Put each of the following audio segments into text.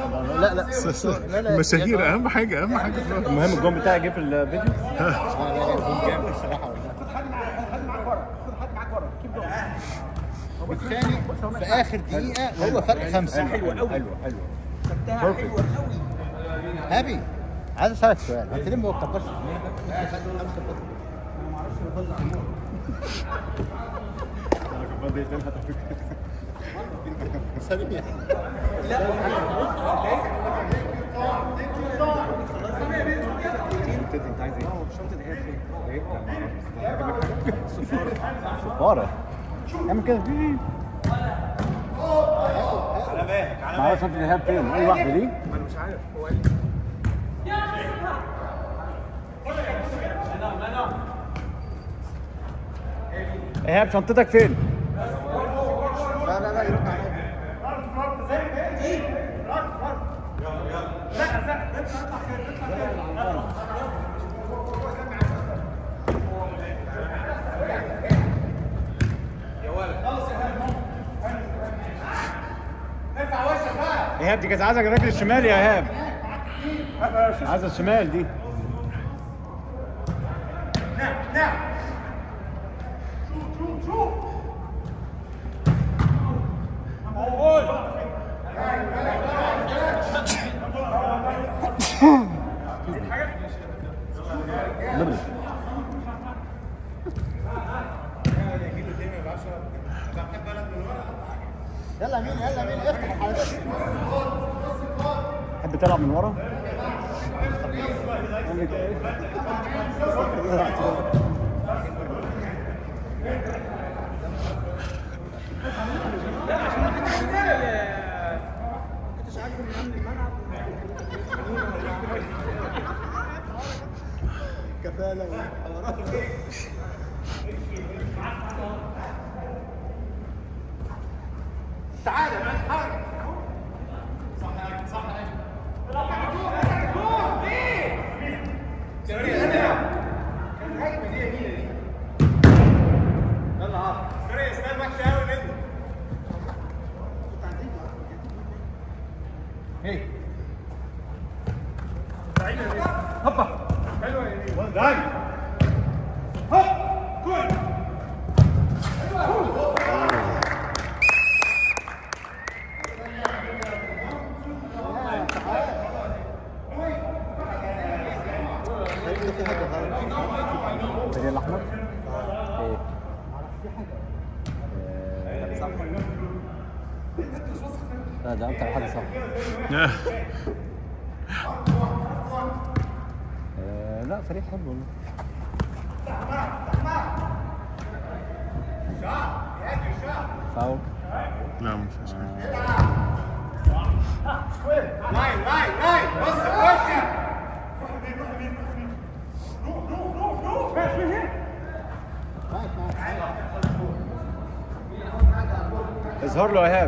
لا لا لا لا مشاهير اهم حاجه اهم حاجه المهم الجون بتاعي جه في الفيديو اه لا لا جون جامد الصراحه والله والثاني في اخر دقيقه وهو فرق خمسه حلوه قوي حلوه حلوه هابي عايز اسالك سؤال انت ليه ما بتفكرش سريع انت عايز ايه؟ شنطه ايه ايه؟ صفاره اعمل كده معرفش شنطه ايهاب فين؟ اي واحده دي؟ ايهاب شنطتك فين؟ لا لا لا يرد عليا ايهاب دي كانت عايزه الرجل الشمال يا ايهاب عايزه الشمال دي دبل. يلا مين يلا مين افتح الحلقات تحب تلعب من ورا؟ اعمل كده ايه؟ الفريق الاحمر ايه آه، صح لا ده اكتر حد صح آه، لا فريق حلو والله فاول لا مش عشان اظهر له ايهاب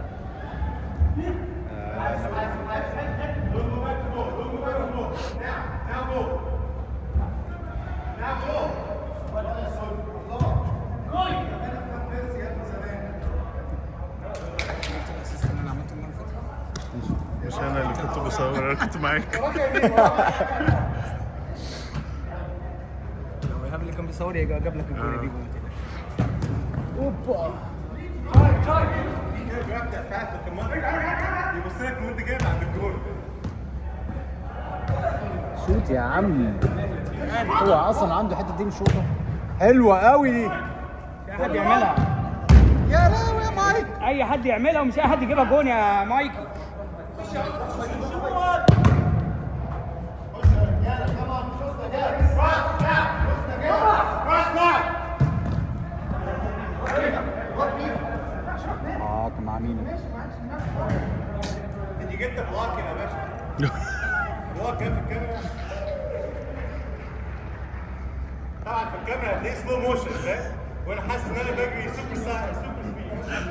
مش انا اللي كنت بصور انا كنت معاك لو ايهاب اللي كان بيصور يبقى جاب لك الجول دي يبص لك وانت جاي عند الجول شوت يا عم هو اصلا عنده حته دي مش شوطه حلوه قوي دي اي حد يعملها يا راوي يا مايك اي حد يعملها ومش اي حد يجيبها جون يا مايكل اه كان مع مين انت جبت بلاك يا باشا بلاك كان في الكاميرا طبعا في الكاميرا هتلاقيه سلو موشن فاهم وانا حاسس ان انا بجري سوبر سا سوبر سبيد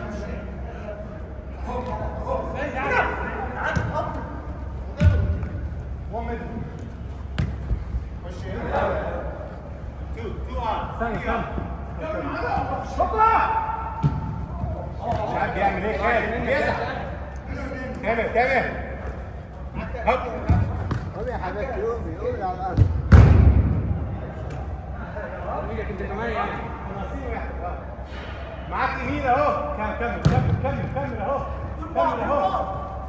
One minute. خش هنا. Two, two on. Three on. مش عارف بيعمل ايه خالد بيزعل تامر تامر قوم يا حبيبتي قومي قومي على الارض ايدك انت كمان يعني معاك يمين اهو كمل كمل كمل كمل كمل اهو كمل اهو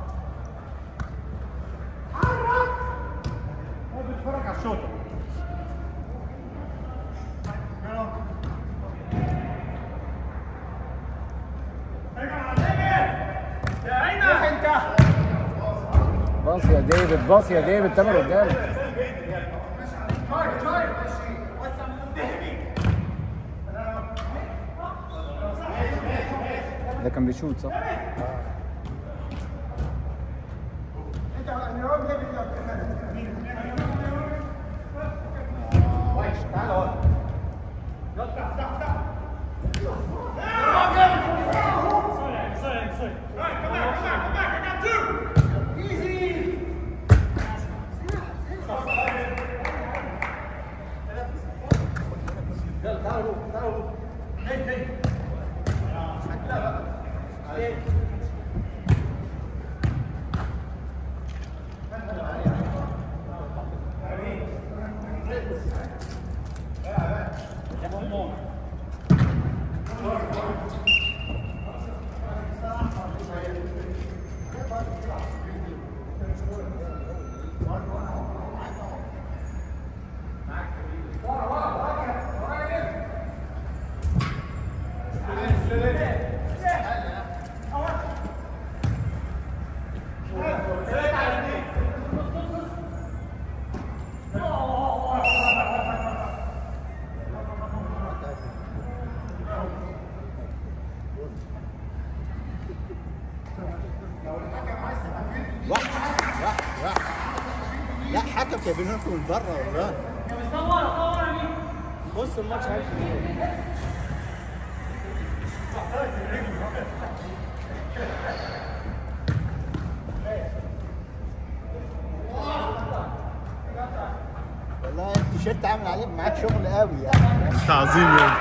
هو بيتفرج على الشوطه باص يا ديفيد باص يا ديفيد تامر قدامك ده كان بيشوت صح؟ واحد واحد واحد لا حكم جايبين لكم من بره والله بص الماتش هيمشي ازاي والله التيشيرت عامل عليك معاك شغل قوي يعني تعظيم يعني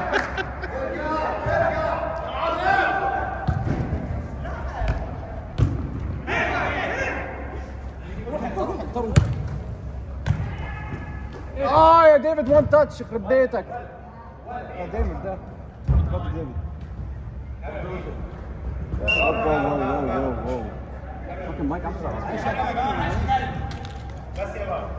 اه يا ديفيد وان تاتش يخرب بيتك اه ديفيد ده خد ديفيد واو واو واو واو واو فاكر مايك عامل على بس يا بابا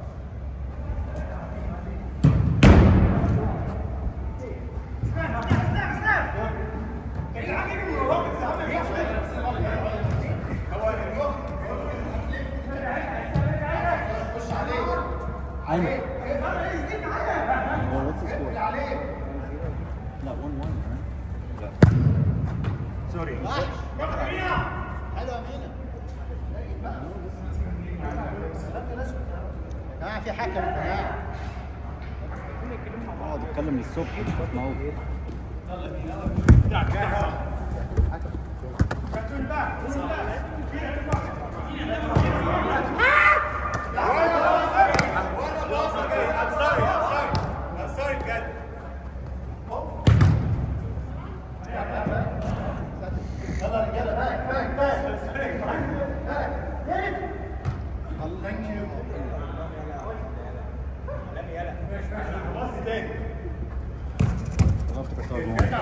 ايمن هو واتس سكور لا 1 1 سوري حلو يا مينا يا جماعه في حكم يا جماعه اقعد اتكلم للصبح ما هو I'm sorry I'm sorry I'm sorry بجد بص تاني غلطت كنت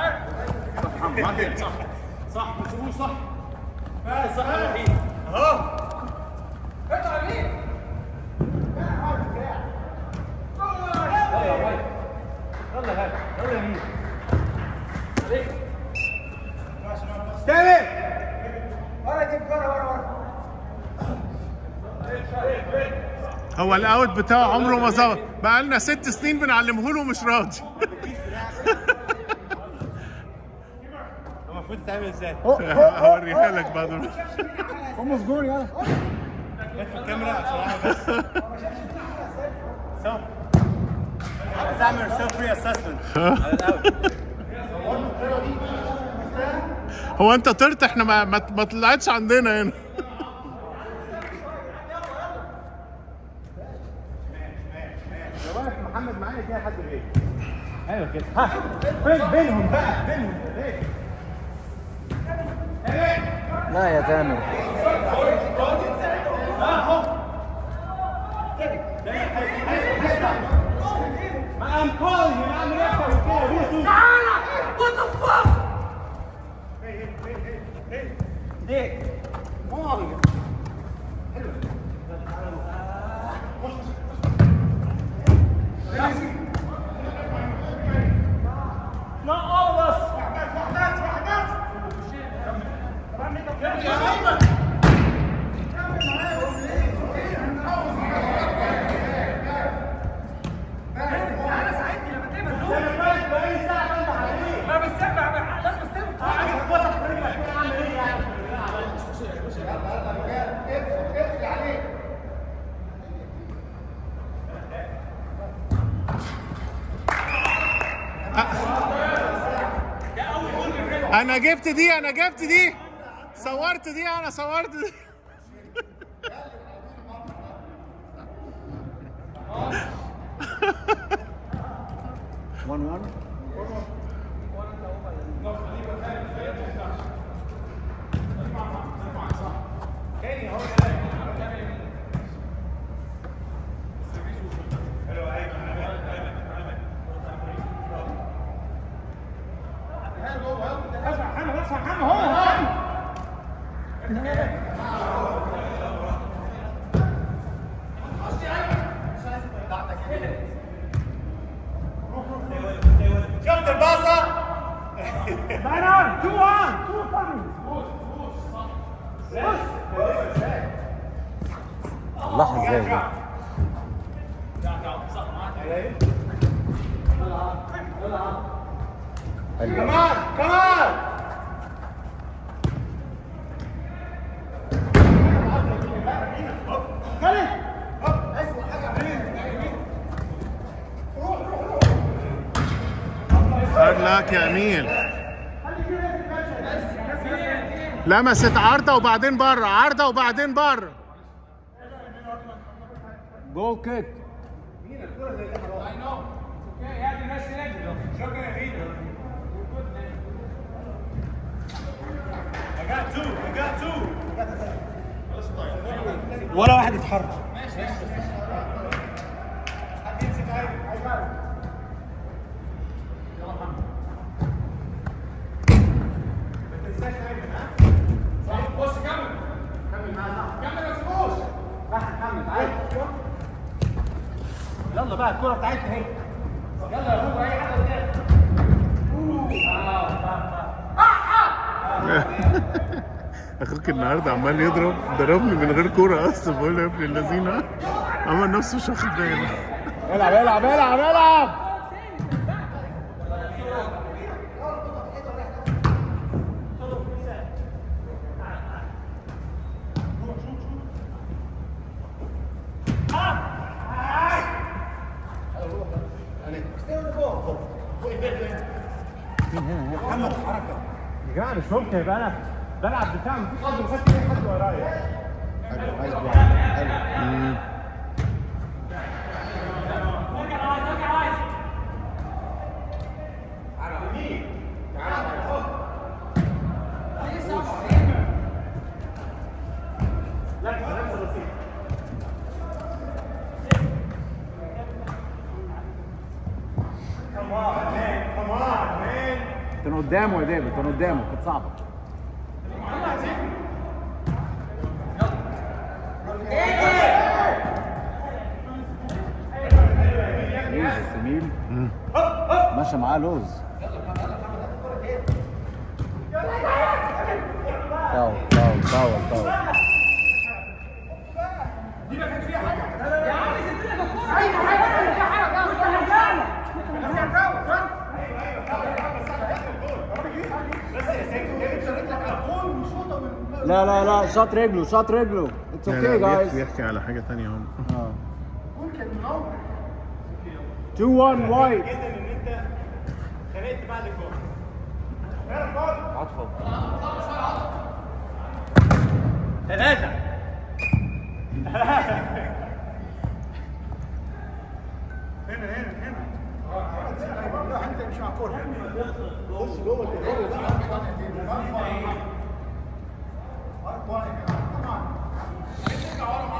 اهو هو الاوت بتاعه عمره ما ظبط بقى لنا ست سنين بنعلمه له مش راضي المفروض تعمل ازاي؟ هوريها لك بعد ما هم في جول يلا جت في الكاميرا عشان اعمل بس سو عايز اعمل سيلف ري اسسمنت هو انت طرت احنا ما, ما, ما طلعتش عندنا هنا لو واقف محمد معايا كده حد غيري ايوه كده ها فين بينهم بقى بينهم ليه؟ لا يا تامر ما I'm calling you اعمل اكتر من كده بيسو Not all of us. انا جبت دي انا جبت دي صورت دي انا صورت دي One one. شفت الباصة؟ Man on, two on, two coming. طلعها ازاي ده؟ حلو. Come on, come on. هارد لك يا اميل لمست عارضه وبعدين بره عارضه وبعدين بره جول كيك I got two, I got two. ولا واحد يتحرك يلا بقى الكرة بتاعتنا اهي يلا يا بابا اي حاجة قدام اخوك النهارده عمال يضرب ضربني من غير كوره اصلا بقول له يا ابن اللذينه عمل نفسه مش واخد باله العب العب العب العب يا جماعة مش ممكن يبقى انا بلعب دفاع مفيش حد مخدش اي حد ورايا حلو عايز واحد حلو كان قدامه يا ديفيد كان قدامه كانت صعبه لوز يا سميل ماشي معاه لوز فاول فاول فاول فاول لا لا لا شاط رجله شاط رجله اتس لا، اوكي لا، بيحكي- جايز بيحكي على حاجه تانية هم 2 1 وايت جدا ان انت خانقت بعد الجول ثلاثة خش جوه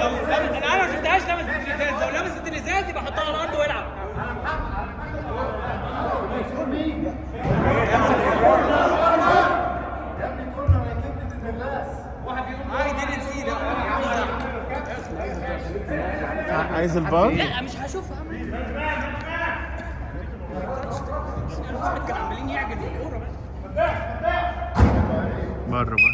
انا انا ما شفتهاش لمست الازاز لو لمست الازاز يبقى حطها على الارض والعب I didn't see that. عايز البار لا مش هشوفها كانوا عمالين يعجل في الكوره بس بره بره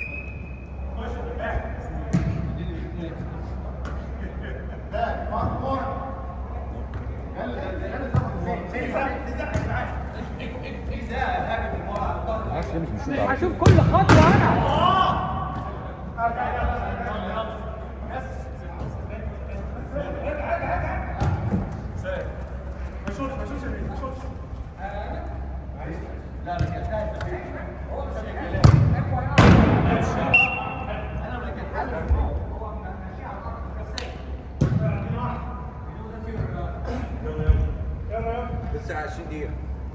معرفش ليه مش بيشوط على هشوف كل خطوه انا لسه 20 دقيقة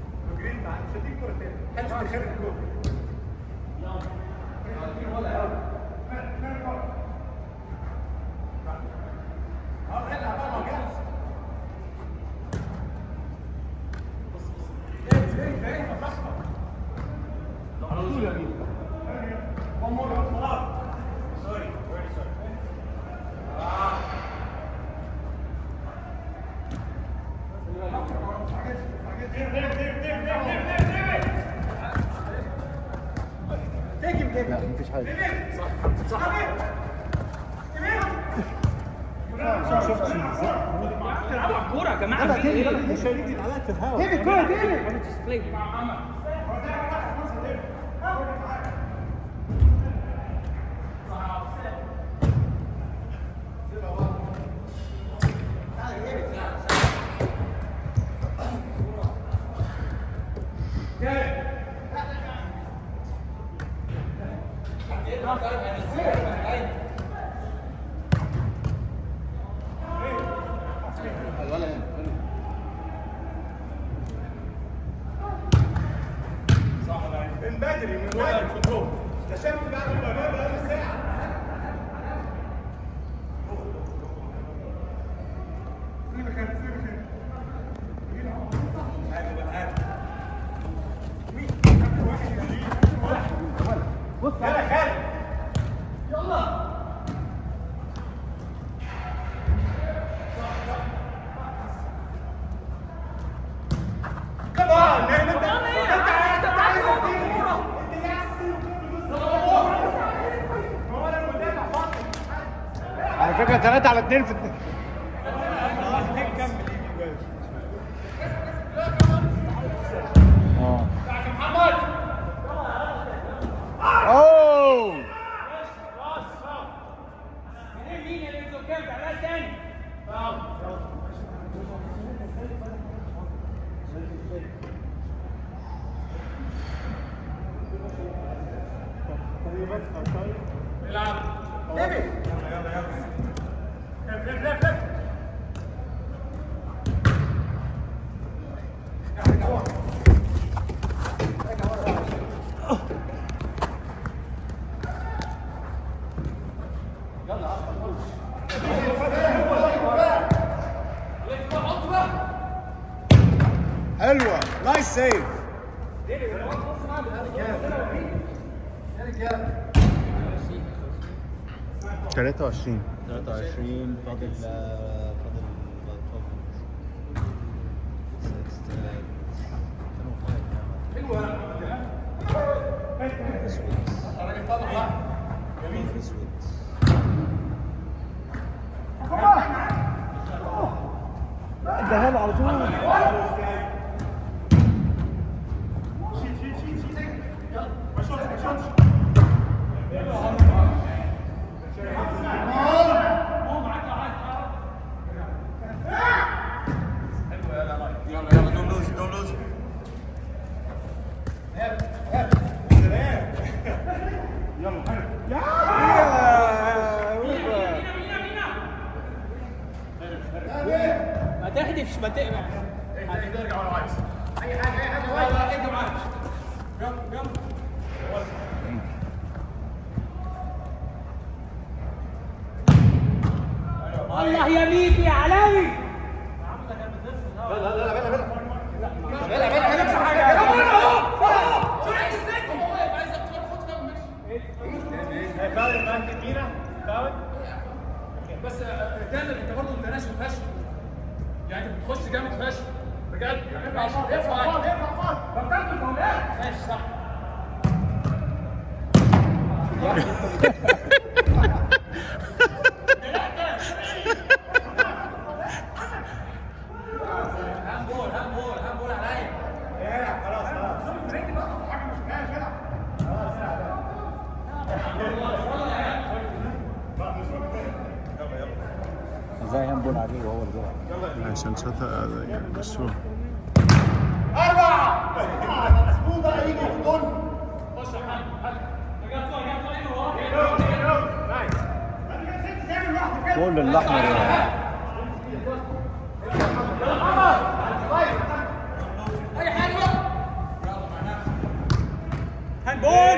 لا مفيش حاجه تلعبوا على الكوره يا جماعه في ايه؟ من بدري من بدري كنترول اكتشفت بقى من بقى بقى ساعة سيبك مكان سيبك مكان بص يلا خالد يلا كمان انت انت انت عايز على فكره 3 على 2 في الد- اه اوه مين اللي ينزل كام تعالى تاني حلوه نايس سيف 23 23 فاضل فاضل اداها له على طول يلا يلا دون لوز دون لوز ما تهدفش ما تقلق الله يا ميكي يا علاوي فاول مان كتيرة فاول بس آه، تامر انت برضه انت ناشف فشل يعني انت بتخش جامد فشل بجد ارفع ارفع ارفع بطلت الفاولات ماشي صح هامبول هامبول هامبول عليا ازاي هنبون عليه وهو اللي بيلعب عشان شاطر يعني مش هو كل الاحمر هنبول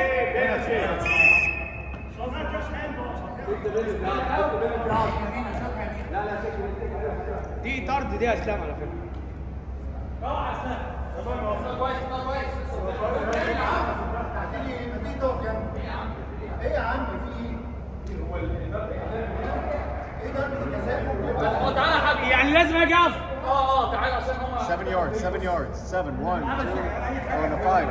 دي طرد دي يا اسلام على فكره هو تعالى يا حاج يعني لازم اجي اقف اه اه تعالى عشان هم 7 yards 7 yards 7 1 2 or 5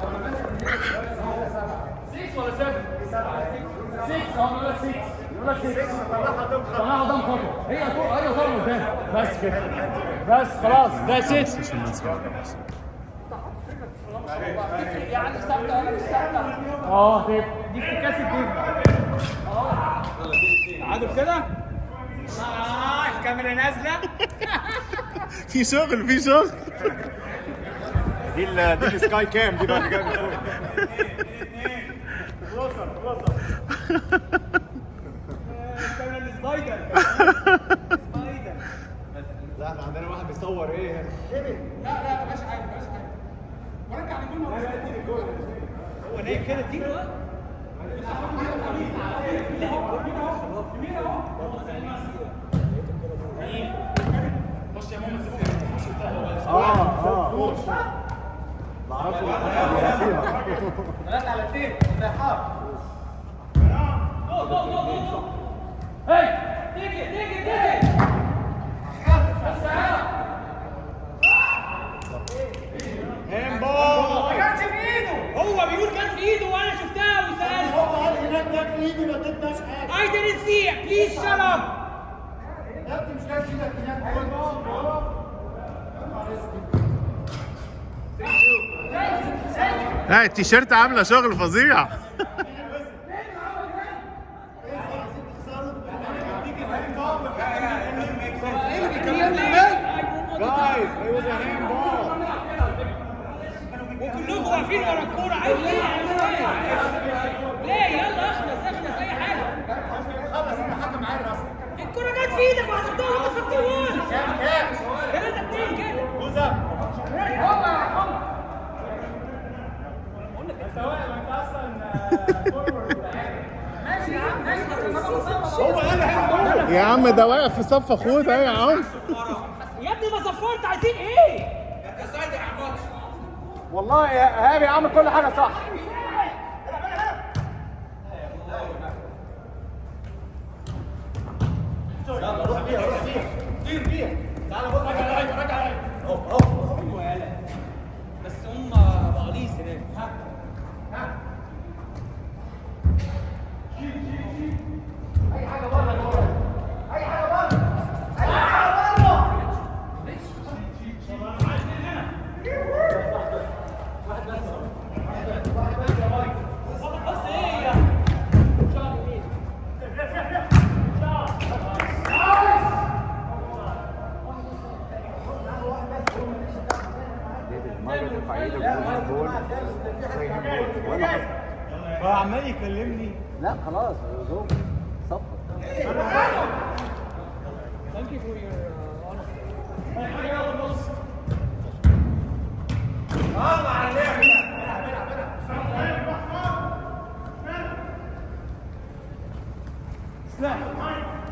6 ولا 7 6 هو بيقول لك 6 يقول لك 6 طلعها قدام خطوه هي طول هي طول قدام بس كده بس خلاص ده 6 عشان ما نسمع بس. يعني ثابته ولا مش ثابته اه دي دي افتكاس الجيم تعادل كده اه الكاميرا نازله في شغل في شغل دي ال دي السكاي كام دي بقى اللي جايه من فوق الكاميرا السبايدر سبايدر لا احنا عندنا واحد بيصور ايه هو نايم كده اديله بقى هي تيجي تيجي تيجي ما كانش في ايده هو بيقول كان في ايده وانا شفتها وسالت هو قال هناك كان في ايدي ما اديتناش حاجه I didn't see it please shut up لا التيشيرت عامله شغل فظيع جايز it was a handball وكلكم واقفين ورا الكوره عايز ليه عايز ليه ليه يلا اخلص اخلص اي حاجه خلص الحكم عارف اصلا الكوره جت في ايدك وحسبتها وانت خدت الجول ثلاثة اتنين كده جوز اب سواء ما انت اصلا هو قال هاندبول يا عم ده واقف في صف اخوه ده يا عم يا ابني ما صفرت عايزين ايه؟ والله يا ايهاب عامل كل حاجه صح بس هم بغليظ هناك بس ايه يا مره ترفع ايدك بالجول زي هاندبول ولا حصل هو عمال يكلمني لا خلاص جول صفر Thank you for your uh, honesty.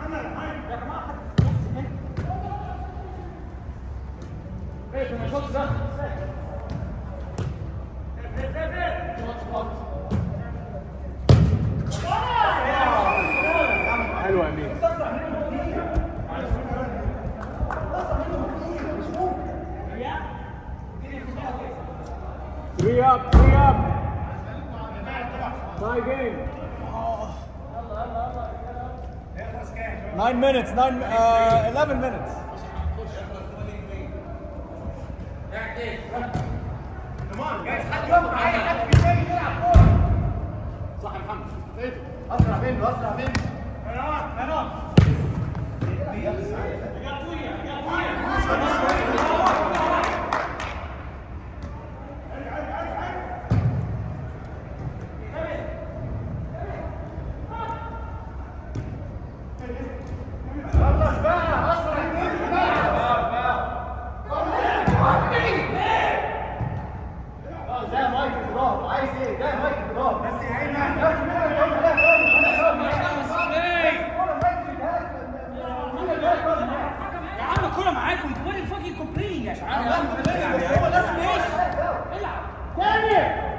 ايه في الماتش ده حلو يا امين Three up, three up. Tie game. Nine minutes, nine, uh, eleven minutes. اسرع منه اسرع منه ده مايك الضرب عايز ايه ده مايك الضرب بس يا عيني يا عم الكوره معاكم انتوا وين الفاكينج كومبلين يا شباب هو لازم العب تاني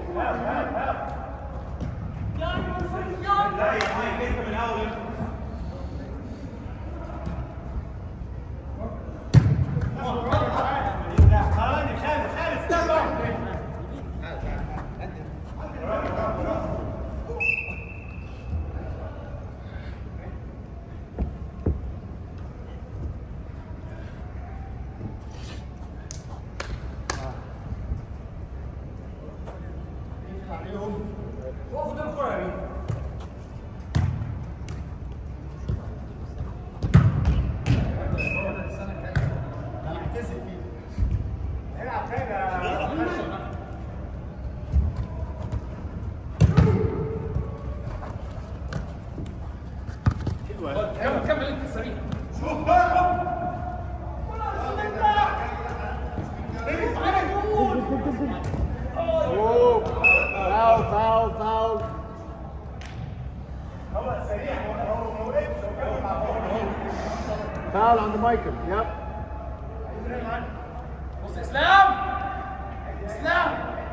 كمل كمل انت سريع Whoa. Foul, foul, foul. Foul on the Michael. Yep. بص اسلام اسلام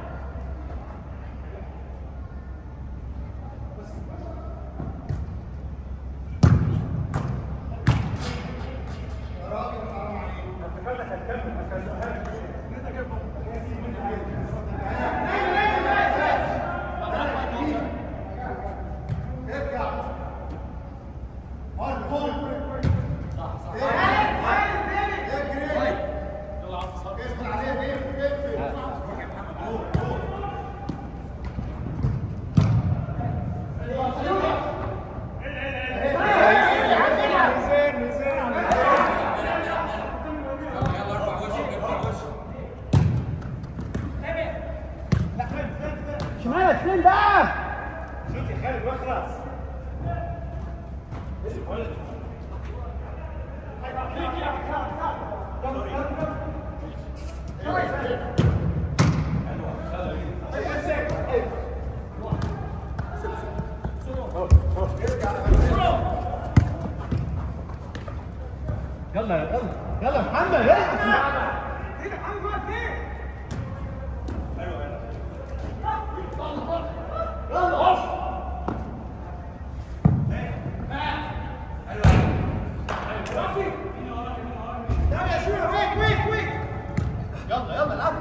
شمالك فين بقى؟ يلا يلا يلا محمد يلا يلا يلا العب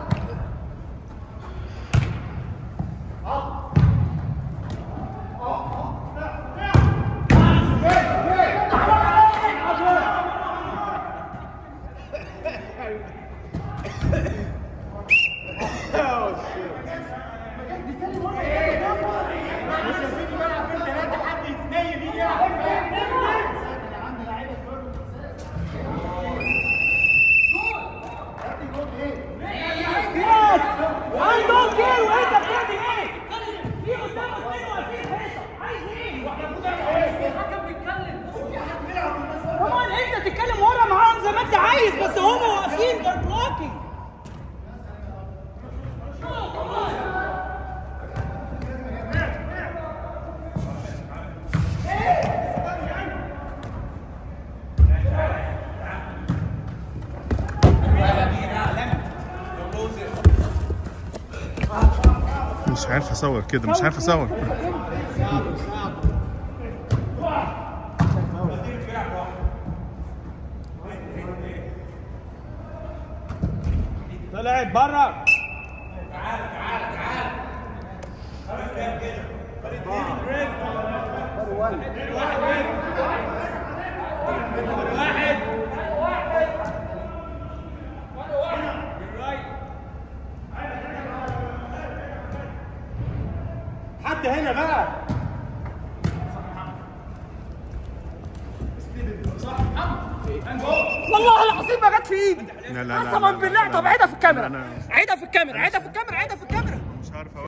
عارف اصور كده مش عارف اصور طلعت بره حد هنا بقى والله العظيم ما جت في ايدي لا لا لا قسما لا بالله لا طب لا. عيدها في الكاميرا لا، لا. عيدها في الكاميرا عيدها في الكاميرا عيدها في الكاميرا مش عارف